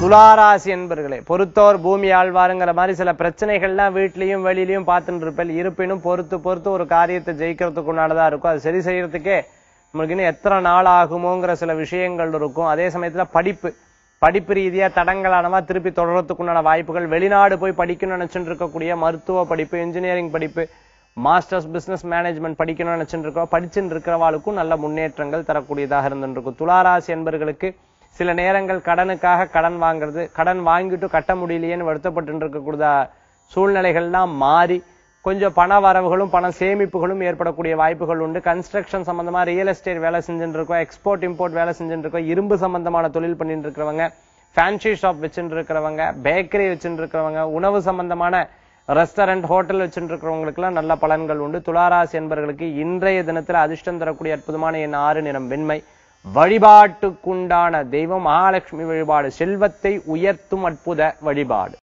துளாராசி என்பர்களே பொறுத்தோர் பூமி ஆழ்வாருங்கிற மாதிரி சில பிரச்சனைகள்லாம் வீட்லயும் வெளியிலயும் பார்த்துட்டு இருப்பேன் இருப்பினும் பொறுத்து பொறுத்து ஒரு காரியத்தை ஜெயிக்கிறதுக்கு உண்டானதா இருக்கும் அது சரி செய்யறதுக்கே நம்மளுக்கு இன்னும் எத்தனை நாள் ஆகுமோங்கிற சில விஷயங்கள் இருக்கும் அதே சமயத்துல படிப்பு படிப்பு ரீதியா தடங்கலானவா திருப்பி தொடர்றதுக்குண்டான வாய்ப்புகள் வெளிநாடு போய் படிக்கணும்னு நினைச்சுட்டு இருக்கக்கூடிய மருத்துவ படிப்பு இன்ஜினியரிங் படிப்பு மாஸ்டர்ஸ் பிசினஸ் மேனேஜ்மெண்ட் படிக்கணும்னு நினைச்சுட்டு இருக்கோம் படிச்சுட்டு இருக்கிறவாளுக்கும் நல்ல முன்னேற்றங்கள் தரக்கூடியதாக இருந்துட்டு இருக்கும் துளாராசி என்பர்களுக்கு சில நேரங்கள் கடனுக்காக கடன் வாங்குறது கடன் வாங்கிட்டு கட்ட முடியலையேன்னு வருத்தப்பட்டு இருக்கக்கூடிய சூழ்நிலைகள்லாம் மாறி கொஞ்சம் பண வரவுகளும் பண சேமிப்புகளும் ஏற்படக்கூடிய வாய்ப்புகள் உண்டு கன்ஸ்ட்ரக்ஷன் சம்பந்தமா ரியல் எஸ்டேட் வேலை செஞ்சுட்டு இருக்கோம் எக்ஸ்போர்ட் இம்போர்ட் வேலை செஞ்சுட்டு இருக்கோம் இரும்பு சம்பந்தமான தொழில் பண்ணிட்டு இருக்கிறவங்க ஃபேன்சி ஷாப் வச்சுட்டு இருக்கிறவங்க பேக்கரி வச்சுட்டு இருக்கிறவங்க உணவு சம்பந்தமான ரெஸ்டாரண்ட் ஹோட்டல் வச்சுட்டு இருக்கிறவங்களுக்குலாம் நல்ல பலன்கள் உண்டு துளாராசி என்பவர்களுக்கு இன்றைய தினத்துல அதிர்ஷ்டம் தரக்கூடிய அற்புதமான என் ஆறு நிறம் வெண்மை வழிபாட்டுக்குண்டான தெய்வம் மகாலட்சுமி வழிபாடு செல்வத்தை உயர்த்தும் அற்புத வழிபாடு